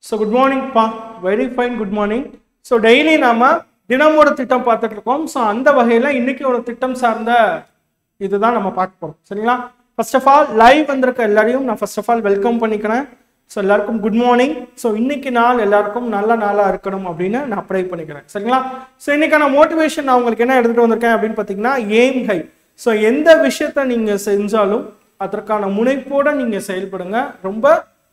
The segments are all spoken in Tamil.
ஸோ குட் மார்னிங்ப்பா very fine good morning so daily நாம தினம் ஒரு திட்டம் பார்த்துட்டு இருக்கோம் ஸோ அந்த வகையில் இன்னைக்கு ஒரு திட்டம் சார்ந்த இதுதான் நம்ம பார்க்க போறோம் சரிங்களா ஃபர்ஸ்ட் ஆஃப் ஆல் லைவ் வந்திருக்க எல்லாரையும் நான் ஃபர்ஸ்ட் ஆஃப் ஆல் வெல்கம் பண்ணிக்கிறேன் ஸோ எல்லாருக்கும் குட் மார்னிங் ஸோ இன்னைக்கு நாள் எல்லாருக்கும் நல்ல நாளாக இருக்கணும் அப்படின்னு நான் ப்ரே பண்ணிக்கிறேன் சரிங்களா ஸோ இன்னைக்கான மோட்டிவேஷன் நான் உங்களுக்கு என்ன எடுத்துகிட்டு வந்திருக்கேன் அப்படின்னு பார்த்தீங்கன்னா எய்ம் ஹை ஸோ எந்த விஷயத்த நீங்கள் செஞ்சாலும் அதற்கான முனைப்போட நீங்கள் செயல்படுங்க ரொம்ப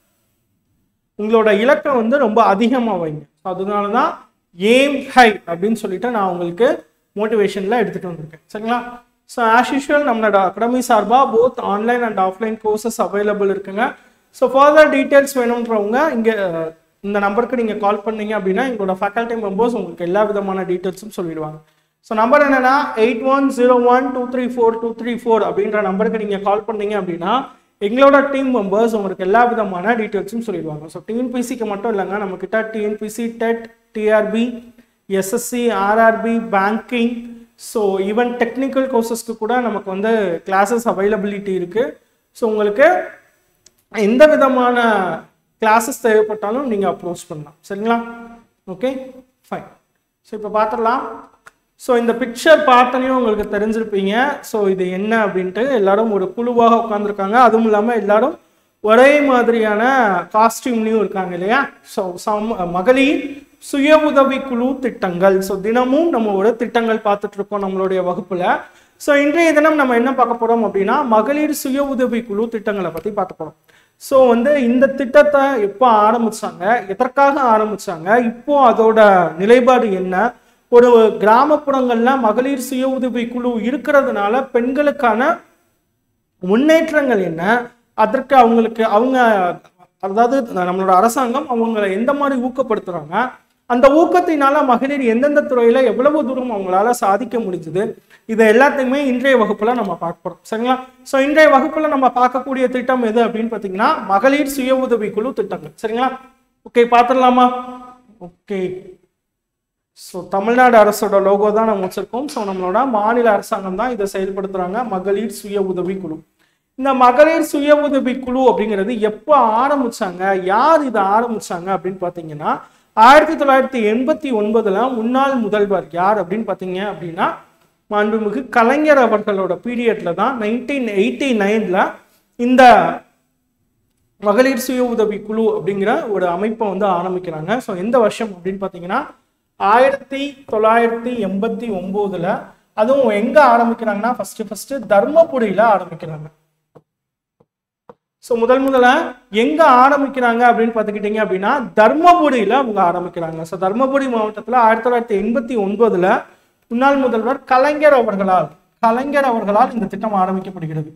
உங்களோட இலக்கை வந்து ரொம்ப அதிகமாக வைங்க ஸோ அதனால தான் ஏம் ஹை அப்படின்னு சொல்லிட்டு நான் உங்களுக்கு மோட்டிவேஷனில் எடுத்துகிட்டு வந்திருக்கேன் சரிங்களா ஸோ ஆஸ் யூஷுவல் நம்மளோட அகாடமி சார்பாக both online and offline courses available இருக்குங்க ஸோ ஃபர்தர் டீட்டெயில்ஸ் வேணுன்றவங்க இங்கே இந்த நம்பருக்கு நீங்கள் கால் பண்ணீங்க அப்படின்னா எங்களோட ஃபேக்கல்ட்டி மெம்பர்ஸ் உங்களுக்கு எல்லா விதமான டீட்டெயில்ஸும் சொல்லிடுவாங்க ஸோ நம்பர் என்னன்னா eight one zero one two three four two three four அப்படின்ற நம்பருக்கு நீங்கள் கால் பண்ணீங்க அப்படின்னா எங்களோட டீம் மெம்பர்ஸ் உங்களுக்கு எல்லா விதமான டீட்டெயில்ஸும் சொல்லிடுவாங்க ஸோ டிஎன்பிசிக்கு மட்டும் இல்லைங்க நம்மக்கிட்ட TNPSC TET TRB SSC RRB banking so even technical கோர்சஸ்க்கு கூட நமக்கு வந்து கிளாஸஸ் அவைலபிலிட்டி இருக்குது ஸோ உங்களுக்கு எந்த விதமான கிளாஸஸ் தேவைப்பட்டாலும் நீங்கள் அப்ரோச் பண்ணலாம் சரிங்களா ஓகே ஃபைன் ஸோ இப்போ பார்த்துடலாம் ஸோ இந்த பிக்சர் பார்த்தனையும் உங்களுக்கு தெரிஞ்சிருப்பீங்க ஸோ இது என்ன அப்படின்ட்டு எல்லாரும் ஒரு குழுவாக உட்காந்துருக்காங்க அதுவும் இல்லாமல் எல்லாரும் ஒரே மாதிரியான காஸ்டியூம்லையும் இருக்காங்க இல்லையா ஸோ சம் மகளிர் சுய உதவி குழு திட்டங்கள் ஸோ தினமும் நம்ம ஒரு திட்டங்கள் பார்த்துட்டு இருக்கோம் நம்மளுடைய வகுப்புல ஸோ இன்றைய தினம் நம்ம என்ன பார்க்க போறோம் அப்படின்னா மகளிர் சுய உதவி குழு திட்டங்களை பத்தி பார்க்க போறோம் ஸோ வந்து இந்த திட்டத்தை எப்போ ஆரம்பிச்சாங்க எதற்காக ஆரம்பிச்சாங்க இப்போ அதோட நிலைப்பாடு என்ன ஒரு கிராமப்புறங்கள்ல மகளிர் சுய உதவி குழு இருக்கிறதுனால பெண்களுக்கான முன்னேற்றங்கள் என்ன அதற்கு அவங்களுக்கு அவங்க அதாவது நம்மளோட அரசாங்கம் அவங்களை எந்த மாதிரி ஊக்கப்படுத்துறாங்க அந்த ஊக்கத்தினால மகளிர் எந்தெந்த துறையில எவ்வளவு தூரம் அவங்களால சாதிக்க முடிஞ்சுது இதை எல்லாத்தையுமே இன்றைய வகுப்புல நம்ம பார்க்க போறோம் சரிங்களா ஸோ இன்றைய வகுப்புல நம்ம பார்க்கக்கூடிய திட்டம் எது அப்படின்னு பார்த்தீங்கன்னா மகளிர் சுய உதவி குழு திட்டங்கள் சரிங்களா ஓகே பார்த்துடலாமா ஓகே ஸோ தமிழ்நாடு அரசோட லோகோ தான் நம்ம வச்சிருக்கோம் ஸோ நம்மளோட மாநில அரசாங்கம் தான் இதை செயல்படுத்துறாங்க மகளிர் சுய உதவி குழு இந்த மகளிர் சுய உதவி குழு அப்படிங்கிறது எப்போ ஆரம்பிச்சாங்க யார் இதை ஆரம்பிச்சாங்க அப்படின்னு பார்த்தீங்கன்னா ஆயிரத்தி தொள்ளாயிரத்தி எண்பத்தி ஒன்பதுல முன்னாள் முதல்வர் யார் அப்படின்னு பார்த்தீங்க அப்படின்னா மாண்புமிகு கலைஞர் அவர்களோட பீரியட்ல தான் நைன்டீன் எயிட்டி நைன்ல இந்த மகளிர் சுய உதவி குழு அப்படிங்கிற ஒரு அமைப்பை வந்து ஆரம்பிக்கிறாங்க ஸோ எந்த வருஷம் அப்படின்னு பார்த்தீங்கன்னா ஆயிரத்தி தொள்ளாயிரத்தி எண்பத்தி ஒம்போதுல அதுவும் எங்க ஆரம்பிக்கிறாங்கன்னா ஃபர்ஸ்ட் ஃபர்ஸ்ட் தர்மபுரியில ஆரம்பிக்கிறாங்க ஸோ முதல் முதல்ல எங்க ஆரம்பிக்கிறாங்க அப்படின்னு பார்த்துக்கிட்டீங்க அப்படின்னா தர்மபுரியில அவங்க ஆரம்பிக்கிறாங்க ஸோ தர்மபுரி மாவட்டத்தில் ஆயிரத்தி தொள்ளாயிரத்தி எண்பத்தி ஒன்பதுல முன்னாள் முதல்வர் கலைஞர் அவர்களால் கலைஞர் அவர்களால் இந்த திட்டம் ஆரம்பிக்கப்படுகிறது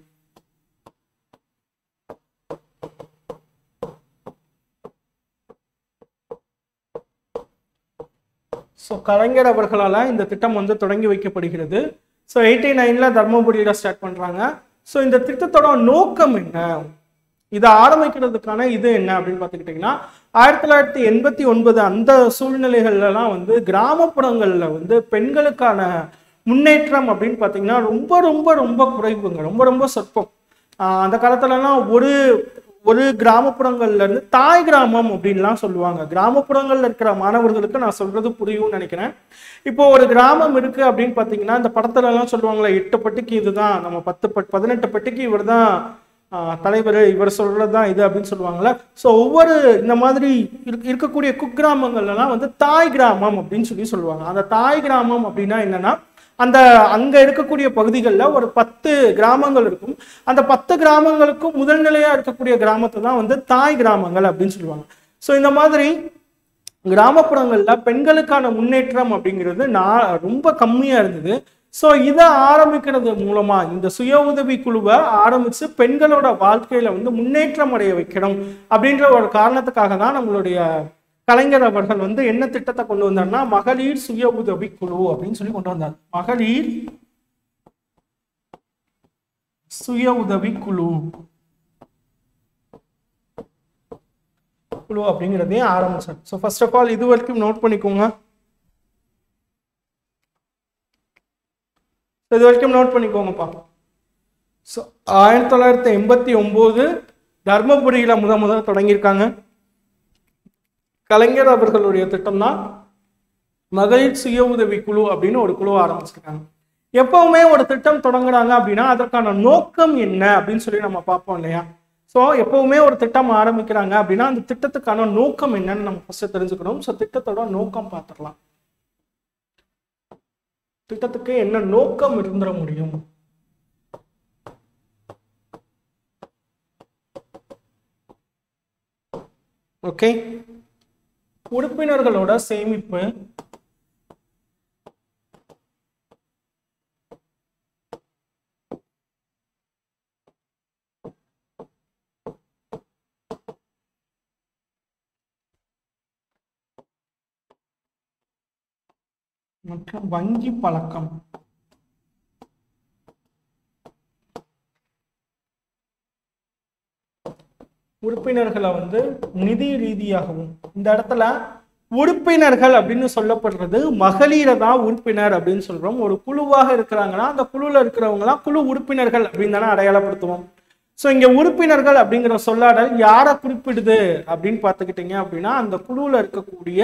ஸோ கலைஞர் அவர்களால் இந்த திட்டம் வந்து தொடங்கி வைக்கப்படுகிறது ஸோ எயிட்டி நைனில் தர்மபுரியில் ஸ்டார்ட் பண்ணுறாங்க ஸோ இந்த திட்டத்தோட நோக்கம் என்ன இதை ஆரம்பிக்கிறதுக்கான இது என்ன அப்படின்னு பார்த்துக்கிட்டிங்கன்னா ஆயிரத்தி தொள்ளாயிரத்தி எண்பத்தி ஒன்பது அந்த சூழ்நிலைகள்லாம் வந்து கிராமப்புறங்களில் வந்து பெண்களுக்கான முன்னேற்றம் அப்படின்னு பார்த்தீங்கன்னா ரொம்ப ரொம்ப ரொம்ப குறைவுங்க ரொம்ப ரொம்ப சொற்பம் அந்த காலத்துலலாம் ஒரு ஒரு கிராமப்புறங்கள்ல இருந்து தாய் கிராமம் அப்படின்லாம் சொல்லுவாங்க கிராமப்புறங்கள்ல இருக்கிற மாணவர்களுக்கு நான் சொல்றது புரியும்னு நினைக்கிறேன் இப்போ ஒரு கிராமம் இருக்கு அப்படின்னு பாத்தீங்கன்னா இந்த படத்துல எல்லாம் சொல்லுவாங்களே எட்டு பட்டிக்கு இதுதான் நம்ம பத்து பட் பதினெட்டு பட்டிக்கு இவர் தான் தலைவர் இவர் சொல்றதுதான் இது அப்படின்னு சொல்லுவாங்கல்ல ஸோ ஒவ்வொரு இந்த மாதிரி இருக்கக்கூடிய குக்கிராமங்கள்லாம் வந்து தாய் கிராமம் அப்படின்னு சொல்லி சொல்லுவாங்க அந்த தாய் கிராமம் அப்படின்னா என்னன்னா அந்த அங்க இருக்கக்கூடிய பகுதிகளில் ஒரு பத்து கிராமங்கள் இருக்கும் அந்த பத்து கிராமங்களுக்கும் முதல் நிலையா இருக்கக்கூடிய கிராமத்தை தான் வந்து தாய் கிராமங்கள் அப்படின்னு சொல்லுவாங்க ஸோ இந்த மாதிரி கிராமப்புறங்கள்ல பெண்களுக்கான முன்னேற்றம் அப்படிங்கிறது நான் ரொம்ப கம்மியா இருந்தது ஸோ இதை ஆரம்பிக்கிறது மூலமா இந்த சுய உதவி குழுவை ஆரம்பிச்சு பெண்களோட வாழ்க்கையில வந்து முன்னேற்றம் அடைய வைக்கணும் அப்படின்ற ஒரு காரணத்துக்காக தான் நம்மளுடைய கலைஞர் அவர்கள் வந்து என்ன திட்டத்தை கொண்டு வந்தார்னா மகளிர் சுய உதவி குழு அப்படின்னு சொல்லி கொண்டு வந்தார் மகளிர் சுய உதவி குழு குழு அப்படிங்கிறதையும் ஆரம்பிச்சார் ஸோ ஃபர்ஸ்ட் ஆஃப் ஆல் இது வரைக்கும் நோட் பண்ணிக்கோங்க இது வரைக்கும் நோட் பண்ணிக்கோங்கப்பா ஸோ ஆயிரத்தி தொள்ளாயிரத்தி எண்பத்தி ஒம்போது தர்மபுரியில் முத முதல்ல தொடங்கியிருக்காங்க கலைஞர் அவர்களுடைய திட்டம் தான் மகளிர் சுய உதவி குழு அப்படின்னு ஒரு குழு ஆரம்பிச்சிருக்காங்க எப்பவுமே ஒரு திட்டம் தொடங்குறாங்க அப்படின்னா அதற்கான நோக்கம் என்ன அப்படின்னு சொல்லி நம்ம பார்ப்போம் இல்லையா ஸோ எப்பவுமே ஒரு திட்டம் ஆரம்பிக்கிறாங்க அப்படின்னா அந்த திட்டத்துக்கான நோக்கம் என்னன்னு நம்ம ஃபர்ஸ்ட் தெரிஞ்சுக்கணும் ஸோ திட்டத்தோட நோக்கம் பார்த்துடலாம் திட்டத்துக்கு என்ன நோக்கம் இருந்துட முடியும் ஓகே உறுப்பினர்களோட சேமிப்பு மற்றும் வங்கி பழக்கம் உறுப்பினர்களை வந்து நிதி ரீதியாகவும் இந்த இடத்துல உறுப்பினர்கள் அப்படின்னு சொல்லப்படுறது மகளிரை தான் உறுப்பினர் அப்படின்னு சொல்றோம் ஒரு குழுவாக இருக்கிறாங்கன்னா அந்த குழுல இருக்கிறவங்கலாம் குழு உறுப்பினர்கள் அப்படின்னு தானே அடையாளப்படுத்துவோம் ஸோ இங்க உறுப்பினர்கள் அப்படிங்கிற சொல்லாடல் யாரை குறிப்பிடுது அப்படின்னு பார்த்துக்கிட்டீங்க அப்படின்னா அந்த குழுவில் இருக்கக்கூடிய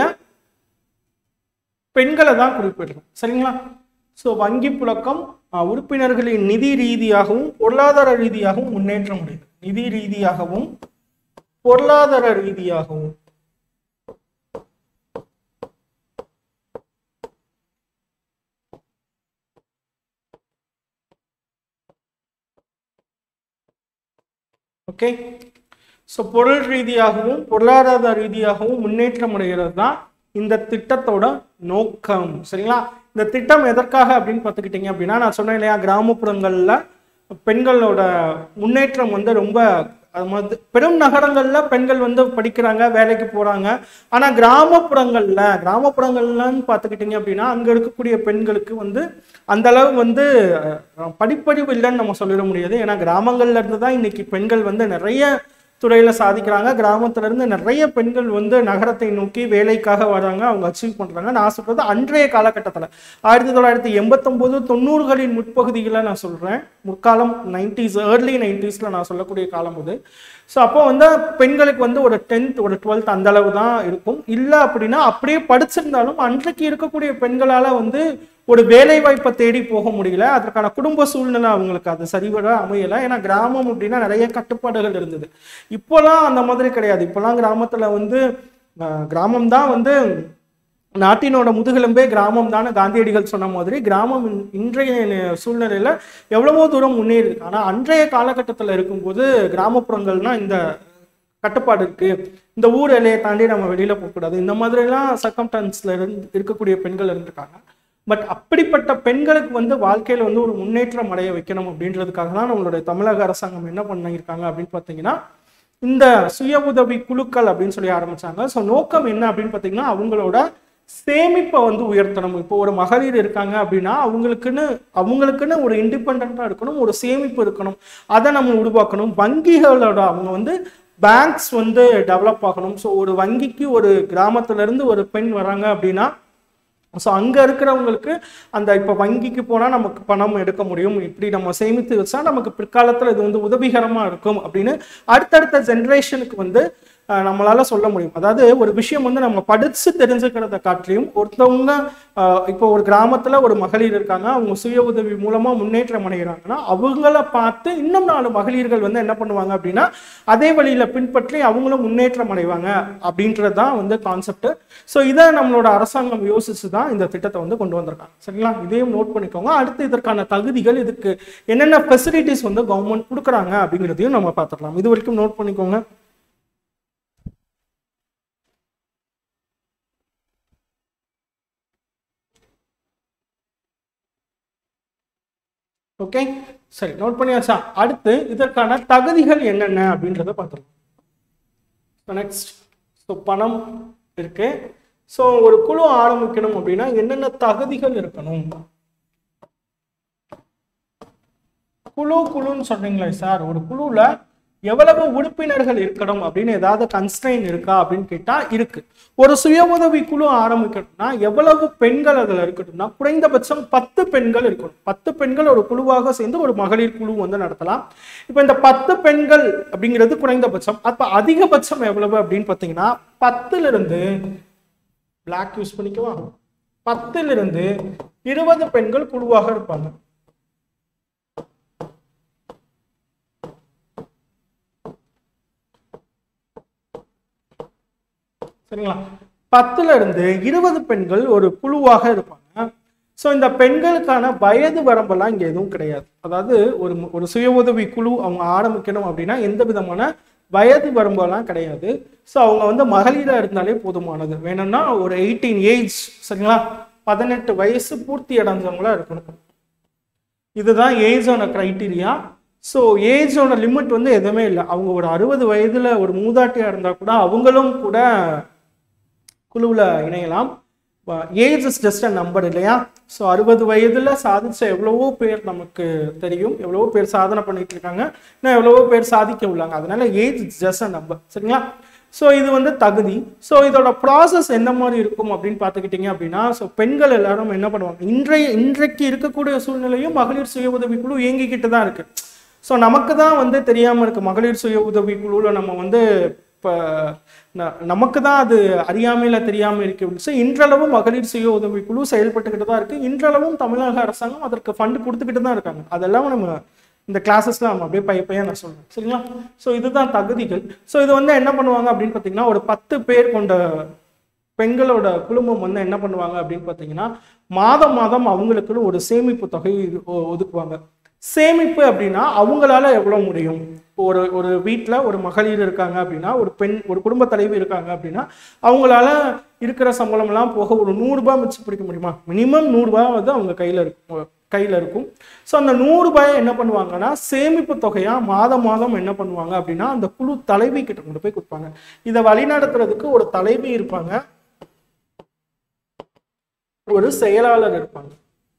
பெண்களை தான் குறிப்பிடுறோம் சரிங்களா ஸோ வங்கி புழக்கம் அஹ், உறுப்பினர்களின் நிதி ரீதியாகவும் பொருளாதார ரீதியாகவும் முன்னேற்ற முடியுது நிதி ரீதியாகவும் பொருளாதார ரீதியாகவும் ஓகே ஸோ பொருள் ரீதியாகவும் பொருளாதார ரீதியாகவும் முன்னேற்றம் அடைகிறது தான் இந்த திட்டத்தோட நோக்கம் சரிங்களா இந்த திட்டம் எதற்காக அப்படின்னு பார்த்துக்கிட்டிங்க அப்படின்னா நான் சொன்னேன் இல்லையா கிராமப்புறங்களில் பெண்களோட முன்னேற்றம் வந்து ரொம்ப அது மாதிரி பெரும் நகரங்கள்ல பெண்கள் வந்து படிக்கிறாங்க வேலைக்கு போறாங்க ஆனா கிராமப்புறங்கள்ல கிராமப்புறங்கள்லன்னு பார்த்துக்கிட்டிங்க அப்படின்னா அங்க இருக்கக்கூடிய பெண்களுக்கு வந்து அந்த அளவு வந்து அஹ், படிப்பறிவு இல்லைன்னு நம்ம சொல்லிட முடியாது ஏன்னா கிராமங்கள்ல இருந்து தான் இன்னைக்கு பெண்கள் வந்து நிறைய துறையில சாதிக்கிறாங்க கிராமத்துல இருந்து நிறைய பெண்கள் வந்து நகரத்தை நோக்கி வேலைக்காக வராங்க அவங்க அச்சீவ் பண்றாங்க நான் சொல்றது அன்றைய காலகட்டத்துல ஆயிரத்தி தொள்ளாயிரத்தி எண்பத்தொன்பது தொண்ணூறுகளின் முற்பகுதிகளை நான் சொல்றேன் முற்காலம் நைன்டிஸ் ஏர்லி நைன்டிஸ்ல நான் சொல்லக்கூடிய காலம் அது ஸோ அப்போ வந்து பெண்களுக்கு வந்து ஒரு டென்த் ஒரு டுவெல்த் அந்த அளவு தான் இருக்கும் இல்லை அப்படின்னா அப்படியே படிச்சிருந்தாலும் அன்றைக்கு இருக்கக்கூடிய பெண்களால வந்து ஒரு வேலை வாய்ப்பை தேடி போக முடியல அதற்கான குடும்ப சூழ்நிலை அவங்களுக்கு அது சரிவர அமையல ஏன்னா கிராமம் அப்படின்னா நிறைய கட்டுப்பாடுகள் இருந்தது இப்போலாம் அந்த மாதிரி கிடையாது இப்போலாம் கிராமத்துல வந்து கிராமம் தான் வந்து நாட்டினோட முதுகெலும்பே கிராமம் தானே காந்தியடிகள் சொன்ன மாதிரி கிராமம் இன்- இன்றைய நி- சூழ்நிலையில எவ்வளவோ தூரம் முன்னேறி இருக்கு ஆனா அன்றைய காலகட்டத்தில் இருக்கும்போது கிராமப்புறங்கள்னா இந்த கட்டுப்பாடு இருக்கு இந்த ஊர் எல்லையை தாண்டி நம்ம வெளியில போகக்கூடாது இந்த மாதிரிலாம் சர்க்கம்டான்ஸ்ல இருந்து இருக்கக்கூடிய பெண்கள் இருந்திருக்காங்க பட் அப்படிப்பட்ட பெண்களுக்கு வந்து வாழ்க்கையில வந்து ஒரு முன்னேற்றம் அடைய வைக்கணும் அப்படின்றதுக்காக தான் நம்மளுடைய தமிழக அரசாங்கம் என்ன பண்ணியிருக்காங்க அப்படின்னு பார்த்தீங்கன்னா இந்த சுய உதவி குழுக்கள் அப்படின்னு சொல்லி ஆரம்பிச்சாங்க ஸோ நோக்கம் என்ன அப்படின்னு பார்த்தீங்கன்னா அவங்களோட சேமிப்பை வந்து உயர்த்தணும் இப்போ ஒரு மகளிர் இருக்காங்க அப்படின்னா அவங்களுக்குன்னு அவங்களுக்குன்னு ஒரு இண்டிபெண்ட்டாக இருக்கணும் ஒரு சேமிப்பு இருக்கணும் அதை நம்ம உருவாக்கணும் வங்கிகளோட அவங்க வந்து பேங்க்ஸ் வந்து டெவலப் ஆகணும் ஸோ ஒரு வங்கிக்கு ஒரு கிராமத்துல இருந்து ஒரு பெண் வராங்க அப்படின்னா ஸோ அங்கே இருக்கிறவங்களுக்கு அந்த இப்போ வங்கிக்கு போனால் நமக்கு பணம் எடுக்க முடியும் இப்படி நம்ம சேமித்து வச்சா நமக்கு பிற்காலத்தில் இது வந்து உதவிகரமாக இருக்கும் அப்படின்னு அடுத்தடுத்த ஜென்ரேஷனுக்கு வந்து அஹ், நம்மளால சொல்ல முடியும் அதாவது ஒரு விஷயம் வந்து நம்ம படிச்சு தெரிஞ்சுக்கிறத காட்டிலும் ஒருத்தவங்க அஹ், இப்போ ஒரு கிராமத்துல ஒரு மகளிர் இருக்காங்க அவங்க சுய உதவி மூலமா முன்னேற்றம் அடைகிறாங்கன்னா அவங்கள பார்த்து இன்னும் நாலு மகளிர்கள் வந்து என்ன பண்ணுவாங்க அப்படின்னா அதே வழியில பின்பற்றி அவங்களும் முன்னேற்றம் அடைவாங்க அப்படின்றது தான் வந்து கான்செப்ட் ஸோ இதை நம்மளோட அரசாங்கம் யோசிச்சு தான் இந்த திட்டத்தை வந்து கொண்டு வந்திருக்காங்க சரிங்களா இதையும் நோட் பண்ணிக்கோங்க அடுத்து இதற்கான தகுதிகள் இதுக்கு என்னென்ன ஃபெசிலிட்டிஸ் வந்து கவர்மெண்ட் கொடுக்குறாங்க அப்படிங்கிறதையும் நம்ம பார்த்துக்கலாம் இது வரைக்கும் நோட் பண்ணிக்கோங்க ஓகே சரி நோட் பண்ணியாச்சா அடுத்து இதற்கான தகுதிகள் என்னென்ன அப்படின்றத பார்த்துருவோம் நெக்ஸ்ட் ஸோ பணம் இருக்கு ஸோ ஒரு குழு ஆரம்பிக்கணும் அப்படின்னா என்னென்ன தகுதிகள் இருக்கணும் குழு குழுன்னு சொல்றீங்களே சார் ஒரு குழுவில் எவ்வளவு உறுப்பினர்கள் இருக்கணும் அப்படின்னு ஏதாவது கன்ஸ்ட்ரெயின் இருக்கா அப்படின்னு கேட்டா இருக்கு ஒரு சுய உதவி குழு ஆரம்பிக்கணும்னா எவ்வளவு பெண்கள் அதுல இருக்கணும்னா குறைந்தபட்சம் பத்து பெண்கள் இருக்கணும் பத்து பெண்கள் ஒரு குழுவாக சேர்ந்து ஒரு மகளிர் குழு வந்து நடத்தலாம் இப்போ இந்த பத்து பெண்கள் அப்படிங்கிறது குறைந்தபட்சம் அப்ப அதிகபட்சம் எவ்வளவு அப்படின்னு பார்த்தீங்கன்னா பத்துல இருந்து பிளாக் யூஸ் பண்ணிக்குவா பத்துல இருந்து இருபது பெண்கள் குழுவாக இருப்பாங்க சரிங்களா பத்துல இருந்து இருபது பெண்கள் ஒரு குழுவாக இருப்பாங்க ஸோ இந்த பெண்களுக்கான வயது வரம்பெல்லாம் இங்க எதுவும் கிடையாது அதாவது ஒரு ஒரு சுய உதவி குழு அவங்க ஆரம்பிக்கணும் அப்படின்னா எந்த விதமான வயது வரம்பெல்லாம் கிடையாது ஸோ அவங்க வந்து மகளிரா இருந்தாலே போதுமானது வேணும்னா ஒரு எயிட்டீன் ஏஜ் சரிங்களா பதினெட்டு வயசு பூர்த்தி அடைஞ்சவங்களா இருக்கணும் இதுதான் ஏஜோட க்ரைட்டீரியா ஸோ ஏஜோட லிமிட் வந்து எதுவுமே இல்லை அவங்க ஒரு அறுபது வயதுல ஒரு மூதாட்டியா இருந்தா கூட அவங்களும் கூட குழுவில் இணையலாம் age is just a number இல்லையா ஸோ அறுபது வயதுல சாதிச்ச எவ்வளவோ பேர் நமக்கு தெரியும் எவ்வளவோ பேர் சாதனை பண்ணிட்டு இருக்காங்க இன்னும் எவ்வளவோ பேர் சாதிக்க உள்ளாங்க அதனால age is just a number சரிங்களா ஸோ இது வந்து தகுதி ஸோ இதோட ப்ராசஸ் எந்த மாதிரி இருக்கும் அப்படின்னு பார்த்துக்கிட்டிங்க அப்படின்னா ஸோ பெண்கள் எல்லாரும் என்ன பண்ணுவாங்க இன்றைய இன்றைக்கு இருக்கக்கூடிய சூழ்நிலையும் மகளிர் சுய உதவிக்குழு இயங்கிக்கிட்டு தான் இருக்கு ஸோ நமக்கு தான் வந்து தெரியாமல் இருக்கு மகளிர் சுய உதவி குழுவில் நம்ம வந்து இப்போ நமக்கு தான் அது அறியாமையில் தெரியாமல் இருக்கு ஸோ இன்றளவு மகளிர் சுய உதவி குழு செயல்பட்டுக்கிட்டு தான் இருக்கு இன்றளவும் தமிழக அரசாங்கம் அதற்கு ஃபண்டு கொடுத்துக்கிட்டு தான் இருக்காங்க அதெல்லாம் நம்ம இந்த கிளாஸஸ்ல நம்ம அப்படியே பைய பையன் நான் சொல்றேன் சரிங்களா ஸோ இதுதான் தகுதிகள் ஸோ இது வந்து என்ன பண்ணுவாங்க அப்படின்னு பார்த்தீங்கன்னா ஒரு பத்து பேர் கொண்ட பெண்களோட குடும்பம் வந்து என்ன பண்ணுவாங்க அப்படின்னு பார்த்தீங்கன்னா மாதம் மாதம் அவங்களுக்குன்னு ஒரு சேமிப்பு தொகை ஒ- ஒதுக்குவாங்க சேமிப்பு அப்படின்னா அவங்களால எவ்வளவு முடியும் இப்போ ஒரு ஒரு வீட்டில் ஒரு மகளிர் இருக்காங்க அப்படின்னா ஒரு பெண் ஒரு குடும்ப தலைவி இருக்காங்க அப்படின்னா அவங்களால இருக்கிற சம்பளம்லாம் போக ஒரு நூறுரூபா மிச்சம் பிடிக்க முடியுமா மினிமம் நூறுரூபா வந்து அவங்க கையில் இருக்கும் கையில் இருக்கும் ஸோ அந்த நூறு ரூபாயை என்ன பண்ணுவாங்கன்னா சேமிப்பு தொகையா மாதம் மாதம் என்ன பண்ணுவாங்க அப்படின்னா அந்த குழு தலைவி கிட்ட கொண்டு போய் கொடுப்பாங்க இதை வழிநடத்துறதுக்கு ஒரு தலைவி இருப்பாங்க ஒரு செயலாளர் இருப்பாங்க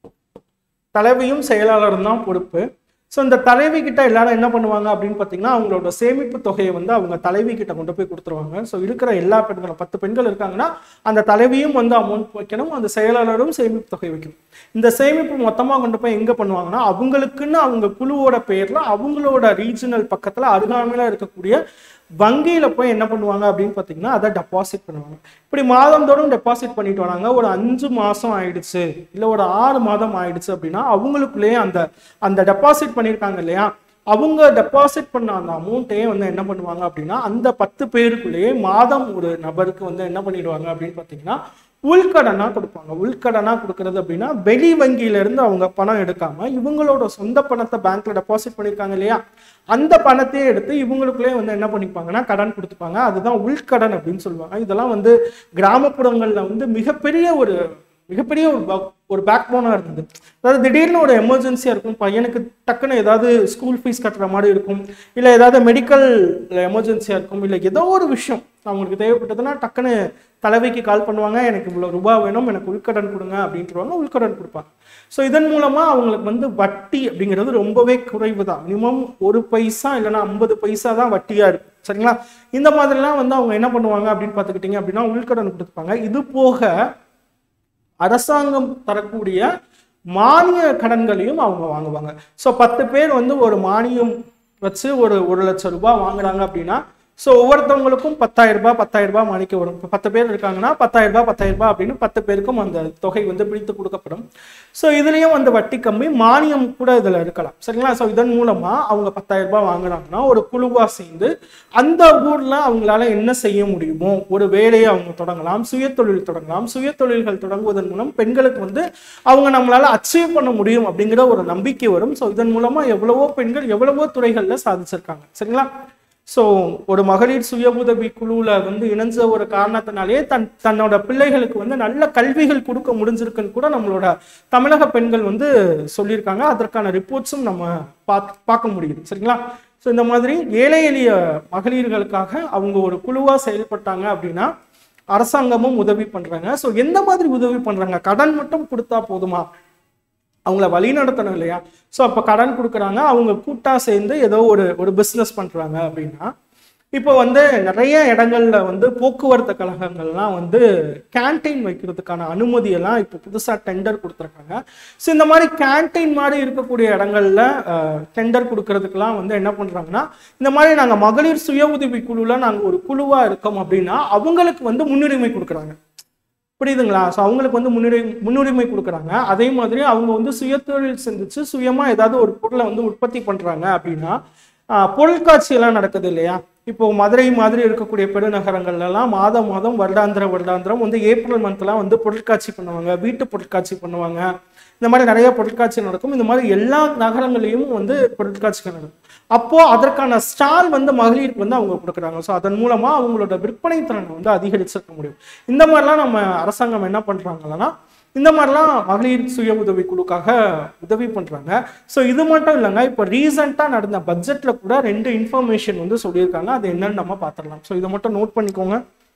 தலைவியும் செயலாளரும் தான் பொறுப்பு ஸோ இந்த தலைவி கிட்ட எல்லாரும் என்ன பண்ணுவாங்க அப்படின்னு பார்த்தீங்கன்னா அவங்களோட சேமிப்பு தொகையை வந்து அவங்க தலைவி கிட்ட கொண்டு போய் கொடுத்துருவாங்க ஸோ இருக்கிற எல்லா பெண்களும் பத்து பெண்கள் இருக்காங்கன்னா அந்த தலைவியும் வந்து அமௌண்ட் வைக்கணும் அந்த செயலாளரும் சேமிப்பு தொகை வைக்கணும் இந்த சேமிப்பு மொத்தமாக கொண்டு போய் எங்கே பண்ணுவாங்கன்னா அவங்களுக்குன்னு அவங்க குழுவோட பேர்ல அவங்களோட ரீஜனல் பக்கத்தில் அருகாமையில் இருக்கக்கூடிய வங்கியில போய் என்ன பண்ணுவாங்க அப்படின்னு பார்த்தீங்கன்னா அதை டெபாசிட் பண்ணுவாங்க இப்படி மாதந்தோறும் டெபாசிட் பண்ணிட்டு வராங்க ஒரு அஞ்சு மாசம் ஆயிடுச்சு இல்லை ஒரு ஆறு மாதம் ஆயிடுச்சு அப்படின்னா அவங்களுக்குள்ளேயே அந்த அந்த டெபாசிட் பண்ணியிருக்காங்க இல்லையா அவங்க டெபாசிட் பண்ண அந்த அமௌண்ட்டையே வந்து என்ன பண்ணுவாங்க அப்படின்னா அந்த பத்து பேருக்குள்ளேயே மாதம் ஒரு நபருக்கு வந்து என்ன பண்ணிடுவாங்க அப்படின்னு பார்த்தீங்கன்னா உள்கடனா கொடுப்பாங்க உள்கடனா கொடுக்கறது அப்படின்னா வெளி வங்கியில இருந்து அவங்க பணம் எடுக்காம இவங்களோட சொந்த பணத்தை பேங்க்ல டெபாசிட் பண்ணியிருக்காங்க இல்லையா அந்த பணத்தையே எடுத்து இவங்களுக்குள்ளே வந்து என்ன பண்ணிப்பாங்கன்னா கடன் கொடுத்துப்பாங்க அதுதான் உள்கடன் அப்படின்னு சொல்லுவாங்க இதெல்லாம் வந்து கிராமப்புறங்கள்ல வந்து மிகப்பெரிய ஒரு மிகப்பெரிய ஒரு back- ஒரு பேக் போனாக இருந்தது அதாவது திடீர்னு ஒரு எமர்ஜென்சியாக இருக்கும் பையனுக்கு டக்குன்னு ஏதாவது ஸ்கூல் ஃபீஸ் கட்டுற மாதிரி இருக்கும் இல்லை ஏதாவது மெடிக்கல் எமர்ஜென்சியாக இருக்கும் இல்லை ஏதோ ஒரு விஷயம் அவங்களுக்கு தேவைப்பட்டதுன்னா டக்குன்னு தலைவிக்கு கால் பண்ணுவாங்க எனக்கு இவ்வளோ ரூபாய் வேணும் எனக்கு உள்கடன் கொடுங்க அப்படின்ட்டுருவாங்க உள்கடன் கொடுப்பாங்க ஸோ இதன் மூலமாக அவங்களுக்கு வந்து வட்டி அப்படிங்கிறது ரொம்பவே குறைவு தான் மினிமம் ஒரு பைசா இல்லைன்னா ஐம்பது பைசா தான் வட்டியாக இருக்கும் சரிங்களா இந்த மாதிரிலாம் வந்து அவங்க என்ன பண்ணுவாங்க அப்படின்னு பார்த்துக்கிட்டிங்க அப்படின்னா உள்கடன் கொடுத்துப்பாங்க இது போக அரசாங்கம் தரக்கூடிய மானிய கடன்களையும் அவங்க வாங்குவாங்க ஸோ பத்து பேர் வந்து ஒரு மானியம் வச்சு ஒரு ஒரு லட்சம் ரூபாய் வாங்குறாங்க அப்படின்னா ஸோ ஒவ்வொருத்தவங்களுக்கும் பத்தாயிரம் ரூபாய் பத்தாயிரம் ரூபாய் மாணிக்க வரும் இப்போ பத்து பேர் இருக்காங்கன்னா பத்தாயிரம் ரூபாய் பத்தாயிரம் ரூபாய் அப்படின்னு பத்து பேருக்கும் அந்த தொகை வந்து பிரித்து கொடுக்கப்படும் ஸோ இதுலேயும் வந்து வட்டி கம்மி மானியம் கூட இதில் இருக்கலாம் சரிங்களா ஸோ இதன் மூலமாக அவங்க பத்தாயிரம் ரூபாய் வாங்குறாங்கன்னா ஒரு குழுவாக சேர்ந்து அந்த ஊரில் அவங்களால என்ன செய்ய முடியுமோ ஒரு வேலையை அவங்க தொடங்கலாம் சுயதொழில் தொடங்கலாம் சுயதொழில்கள் தொடங்குவதன் மூலம் பெண்களுக்கு வந்து அவங்க நம்மளால அச்சீவ் பண்ண முடியும் அப்படிங்கிற ஒரு நம்பிக்கை வரும் ஸோ இதன் மூலமா எவ்வளவோ பெண்கள் எவ்வளவோ துறைகள்ல சாதிச்சிருக்காங்க சரிங்களா ஸோ ஒரு மகளிர் சுய உதவி குழுவில் வந்து இணைஞ்ச ஒரு காரணத்தினாலேயே தன் தன்னோட பிள்ளைகளுக்கு வந்து நல்ல கல்விகள் கொடுக்க முடிஞ்சிருக்குன்னு கூட நம்மளோட தமிழக பெண்கள் வந்து சொல்லியிருக்காங்க அதற்கான ரிப்போர்ட்ஸும் நம்ம பார்த்து பார்க்க முடியுது சரிங்களா ஸோ இந்த மாதிரி ஏழை எளிய மகளிர்களுக்காக அவங்க ஒரு குழுவாக செயல்பட்டாங்க அப்படின்னா அரசாங்கமும் உதவி பண்றாங்க ஸோ எந்த மாதிரி உதவி பண்றாங்க கடன் மட்டும் கொடுத்தா போதுமா அவங்கள வழி நடத்தணும் இல்லையா ஸோ அப்போ கடன் கொடுக்குறாங்க அவங்க கூட்டா சேர்ந்து ஏதோ ஒரு ஒரு பிஸ்னஸ் பண்ணுறாங்க அப்படின்னா இப்போ வந்து நிறைய இடங்கள்ல வந்து போக்குவரத்து கழகங்கள்லாம் வந்து கேன்டீன் வைக்கிறதுக்கான அனுமதியெல்லாம் இப்போ புதுசாக டெண்டர் கொடுத்துருக்காங்க ஸோ இந்த மாதிரி கேன்டீன் மாதிரி இருக்கக்கூடிய இடங்கள்ல டெண்டர் கொடுக்கறதுக்கெல்லாம் வந்து என்ன பண்ணுறாங்கன்னா இந்த மாதிரி நாங்கள் மகளிர் சுய உதவி குழுவில் நாங்கள் ஒரு குழுவாக இருக்கோம் அப்படின்னா அவங்களுக்கு வந்து முன்னுரிமை கொடுக்குறாங்க புரியுதுங்களா ஸோ அவங்களுக்கு வந்து முன்னுரிமை முன்னுரிமை கொடுக்குறாங்க அதே மாதிரி அவங்க வந்து சுயதொழில் சிந்திச்சு சுயமா ஏதாவது ஒரு பொருளை வந்து உற்பத்தி பண்றாங்க அப்படின்னா ஆஹ், பொருட்காட்சியெல்லாம் நடக்குது இல்லையா இப்போ மதுரை மாதிரி இருக்கக்கூடிய பெருநகரங்கள்ல எல்லாம் மாதம் மாதம் வருடாந்திர வருடாந்திரம் வந்து ஏப்ரல் மந்த்லாம் வந்து பொருட்காட்சி பண்ணுவாங்க வீட்டு பொருட்காட்சி பண்ணுவாங்க இந்த மாதிரி நிறைய பொருட்காட்சி நடக்கும் இந்த மாதிரி எல்லா நகரங்களையும் வந்து பொருட்காட்சிகள் நடக்கும் அப்போ அதற்கான ஸ்டால் வந்து மகளிருக்கு வந்து அவங்க கொடுக்குறாங்க ஸோ அதன் மூலமா அவங்களோட விற்பனை திறனை வந்து அதிகரிச்சிருக்க முடியும் இந்த மாதிரிலாம் நம்ம அரசாங்கம் என்ன பண்றாங்கன்னா இந்த மாதிரிலாம் மகளிர் சுய உதவி குழுக்காக உதவி பண்றாங்க ஸோ இது மட்டும் இல்லைங்க இப்போ ரீசெண்டாக நடந்த பட்ஜெட்ல கூட ரெண்டு இன்ஃபர்மேஷன் வந்து சொல்லியிருக்காங்க அது என்னன்னு நம்ம பார்த்துடலாம் ஸோ இதை மட்டும் நோட் பண்ணிக்கோங்க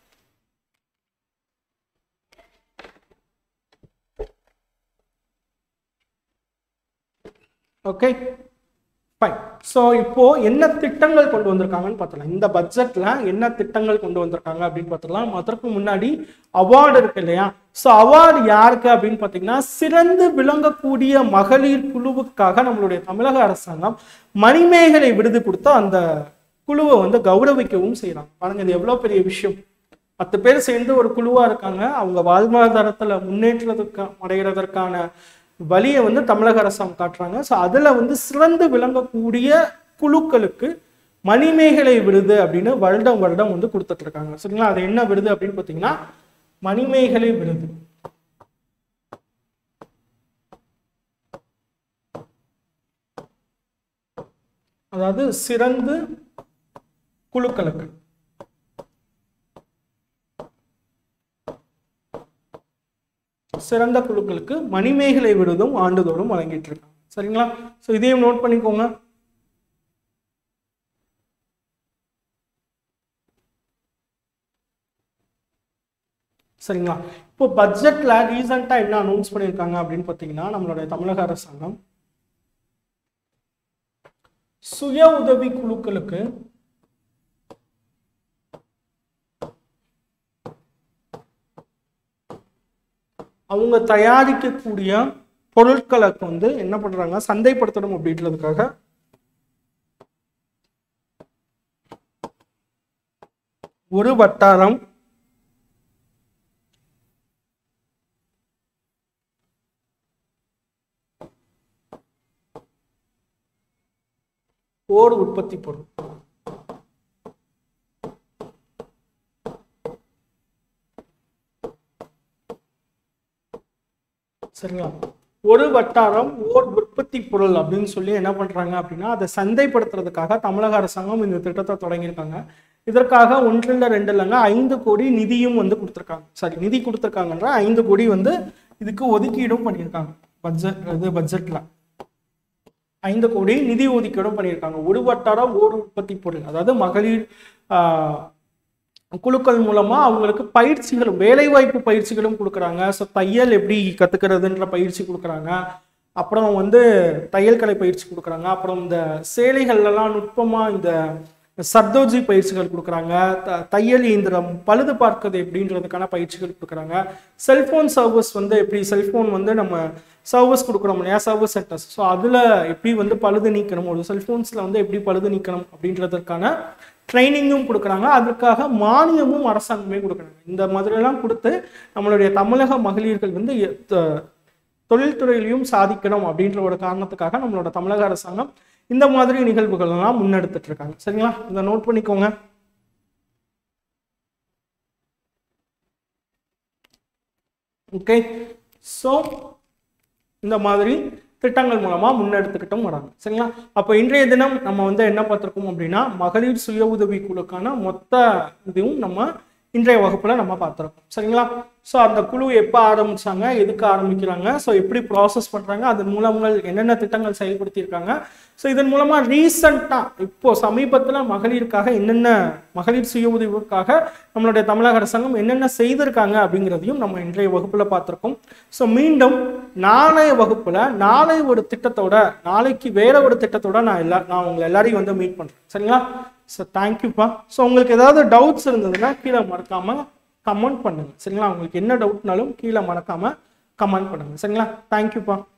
ஓகே ஃபைன் ஸோ இப்போ என்ன திட்டங்கள் கொண்டு வந்திருக்காங்கன்னு பார்த்துலாம் இந்த பட்ஜெட்ல என்ன திட்டங்கள் கொண்டு வந்திருக்காங்க அப்படின்னு பார்த்துலாம் அதற்கு முன்னாடி அவார்டு இருக்கு இல்லையா ஸோ அவார்டு யாருக்கு அப்படின்னு பார்த்தீங்கன்னா சிறந்து விளங்கக்கூடிய மகளிர் குழுவுக்காக நம்மளுடைய தமிழக அரசாங்கம் மணிமேகலை விருது கொடுத்து அந்த குழுவை வந்து கௌரவிக்கவும் செய்கிறாங்க பாருங்க இது எவ்வளோ பெரிய விஷயம் பத்து பேர் சேர்ந்து ஒரு குழுவா இருக்காங்க அவங்க வாழ்வாதாரத்துல முன்னேற்றத்துக்கு அடைகிறதற்கான வழியை வந்து தமிழக அரசாங்கம் காட்டுறாங்க ஸோ அதுல வந்து சிறந்து விளங்கக்கூடிய குழுக்களுக்கு மணிமேகலை விருது அப்படின்னு வருடம் வருடம் வந்து கொடுத்துட்டு இருக்காங்க சரிங்களா அது என்ன விருது அப்படின்னு பார்த்தீங்கன்னா மணிமேகலை விருது அதாவது சிறந்து குழுக்களுக்கு சிறந்த குழுக்களுக்கு மணிமேகலை விருதும் ஆண்டுதோறும் வழங்கிட்டு இருக்காங்க சரிங்களா ஸோ இதையும் நோட் பண்ணிக்கோங்க சரிங்களா இப்போ பட்ஜெட்ல ரீசெண்டாக என்ன அனௌன்ஸ் பண்ணியிருக்காங்க அப்படின்னு பார்த்தீங்கன்னா நம்மளுடைய தமிழக அரசாங்கம் சுய உதவி குழுக்களுக்கு அவங்க தயாரிக்கக்கூடிய பொருட்களுக்கு வந்து என்ன பண்றாங்க சந்தைப்படுத்தணும் அப்படின்றதுக்காக ஒரு வட்டாரம் ஓர் உற்பத்தி பொருள் சரிங்களா ஒரு வட்டாரம் ஓர் உற்பத்தி பொருள் அப்படின்னு சொல்லி என்ன பண்றாங்க அப்படின்னா அதை சந்தைப்படுத்துறதுக்காக தமிழக அரசாங்கம் இந்த திட்டத்தை தொடங்கியிருக்காங்க இதற்காக ஒன்று இல்லை ரெண்டு இல்லைங்க ஐந்து கோடி நிதியும் வந்து கொடுத்துருக்காங்க சாரி நிதி கொடுத்துருக்காங்கன்ற ஐந்து கோடி வந்து இதுக்கு ஒதுக்கீடும் பண்ணியிருக்காங்க பட்ஜெட் இது பட்ஜெட்ல ஐந்து கோடி நிதி ஒதுக்கீடும் பண்ணியிருக்காங்க ஒரு வட்டாரம் ஓர் உற்பத்தி பொருள் அதாவது மகளிர் ஆஹ், குழுக்கள் மூலமா அவங்களுக்கு பயிற்சிகள் வேலைவாய்ப்பு பயிற்சிகளும் கொடுக்குறாங்க ஸோ தையல் எப்படி கத்துக்கிறதுன்ற பயிற்சி கொடுக்குறாங்க அப்புறம் வந்து தையல் கலை பயிற்சி கொடுக்குறாங்க அப்புறம் இந்த சேலைகள்லாம் நுட்பமா இந்த சர்தோஜி பயிற்சிகள் கொடுக்குறாங்க த- தையல் இயந்திரம் பழுது பார்க்கிறது எப்படின்றதுக்கான பயிற்சிகள் கொடுக்குறாங்க செல்போன் சர்வீஸ் வந்து எப்படி செல்போன் வந்து நம்ம சர்வீஸ் கொடுக்குறோம் இல்லையா சர்வீஸ் சென்டர்ஸ் ஸோ அதில் எப்படி வந்து பழுது நீக்கணும் ஒரு செல்போன்ஸில் வந்து எப்படி பழுது நீக்கணும் அப்படின்றதுக்கான ட்ரைனிங்கும் கொடுக்குறாங்க அதற்காக மானியமும் அரசாங்கமே கொடுக்குறாங்க இந்த மாதிரிலாம் கொடுத்து நம்மளுடைய தமிழக மகளிர்கள் வந்து எ- த- தொழில்துறையிலையும் சாதிக்கணும் அப்படின்ற ஒரு காரணத்துக்காக நம்மளோட தமிழக அரசாங்கம் இந்த மாதிரி நிகழ்வுகள் எல்லாம் முன்னெடுத்துட்டு இருக்காங்க சரிங்களா இதை நோட் பண்ணிக்கோங்க ஓகே ஸோ இந்த மாதிரி திட்டங்கள் மூலமா முன்னெடுத்துக்கிட்டும் வராங்க சரிங்களா அப்போ இன்றைய தினம் நம்ம வந்து என்ன பார்த்திருக்கோம் அப்படின்னா மகளிர் சுய உதவி குழுக்கான மொத்த இதுவும் நம்ம இன்றைய வகுப்புல நம்ம பார்த்திருக்கோம் சரிங்களா ஸோ அந்த குழு எப்போ ஆரம்பிச்சாங்க எதுக்கு ஆரம்பிக்கிறாங்க ஸோ எப்படி ப்ராசஸ் பண்றாங்க அதன் மூலங்கள் என்னென்ன திட்டங்கள் செயல்படுத்தியிருக்காங்க ஸோ இதன் மூலமா ரீசண்டா இப்போ சமீபத்துல மகளிருக்காக என்னென்ன மகளிர் சுய உதவிக்காக நம்மளுடைய தமிழக அரசாங்கம் என்னென்ன செய்திருக்காங்க அப்படிங்கிறதையும் நம்ம இன்றைய வகுப்புல பார்த்திருக்கோம் ஸோ மீண்டும் நாளைய வகுப்புல நாளை ஒரு திட்டத்தோட நாளைக்கு வேற ஒரு திட்டத்தோட நான் எல்லா நான் உங்களை எல்லாரையும் வந்து மீட் பண்றேன் சரிங்களா ஸோ தேங்க்யூப்பா ஸோ உங்களுக்கு ஏதாவது டவுட்ஸ் இருந்ததுன்னா கீழே மறக்காம கமெண்ட் பண்ணுங்க சரிங்களா உங்களுக்கு என்ன டவுட்னாலும் கீழே மறக்காம கமெண்ட் பண்ணுங்க சரிங்களா தேங்க்யூப்பா